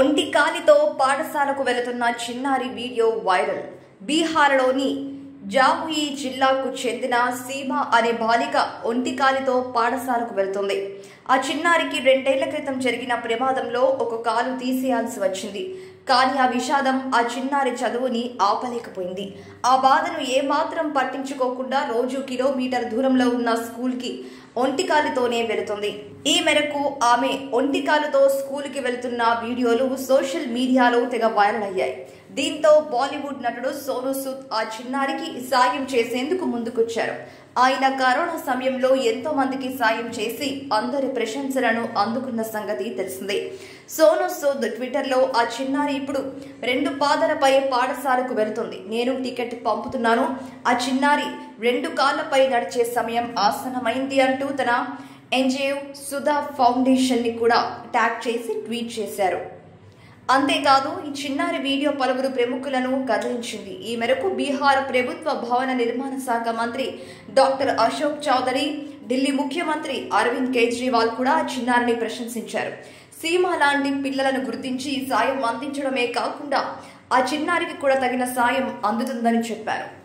ఒంటి కాలితో పాఠశాలకు వెళుతున్న చిన్నారి వీడియో వైరల్ బీహార్లోని జాముయి జిల్లాకు చెందిన సీమ అనే బాలిక ఒంటి కాలితో పాఠశాలకు వెళ్తుంది ఆ చిన్నారికి రెండేళ్ల క్రితం జరిగిన ప్రమాదంలో ఒక కాలు తీసేయాల్సి వచ్చింది కానీ ఆ విషాదం ఆ చిన్నారి చదువుని ఆపలేకపోయింది ఆ బాధను ఏమాత్రం పట్టించుకోకుండా రోజు కిలోమీటర్ దూరంలో ఉన్న స్కూల్కి ఒంటికాలితోనే వెళుతుంది ఈ మేరకు ఆమె ఒంటికాలుతో స్కూల్కి వెళ్తున్న వీడియోలు సోషల్ మీడియాలో తెగ వైరల్ అయ్యాయి దీంతో బాలీవుడ్ నటుడు సోను సూద్ ఆ చిన్నారికి సాయం చేసేందుకు ముందుకొచ్చారు ఆయన కరోనా సమయంలో ఎంతో మందికి సాయం చేసి అందరి ప్రశంసలను అందుకున్న సంగతి తెలిసిందే సోను సూద్ ట్విట్టర్లో ఆ చిన్నారి ఇప్పుడు రెండు పాదలపై పాఠశాలకు వెళుతుంది నేను టికెట్ పంపుతున్నాను ఆ చిన్నారి రెండు కాళ్లపై నడిచే సమయం ఆసనమైంది అంటూ తన ఎన్జిఓ సుధా ఫౌండేషన్ ని కూడా ట్యాగ్ చేసి ట్వీట్ చేశారు అంతేకాదు ఈ చిన్నారి వీడియో పలువురు ప్రముఖులను కదిలించింది ఈ మేరకు బీహార్ ప్రభుత్వ భవన నిర్మాణ శాఖ మంత్రి డాక్టర్ అశోక్ చౌదరి ఢిల్లీ ముఖ్యమంత్రి అరవింద్ కేజ్రీవాల్ కూడా ఆ చిన్నారిని ప్రశంసించారు సీమ లాంటి పిల్లలను గుర్తించి సాయం అందించడమే కాకుండా ఆ చిన్నారికి కూడా తగిన సాయం అందుతుందని చెప్పారు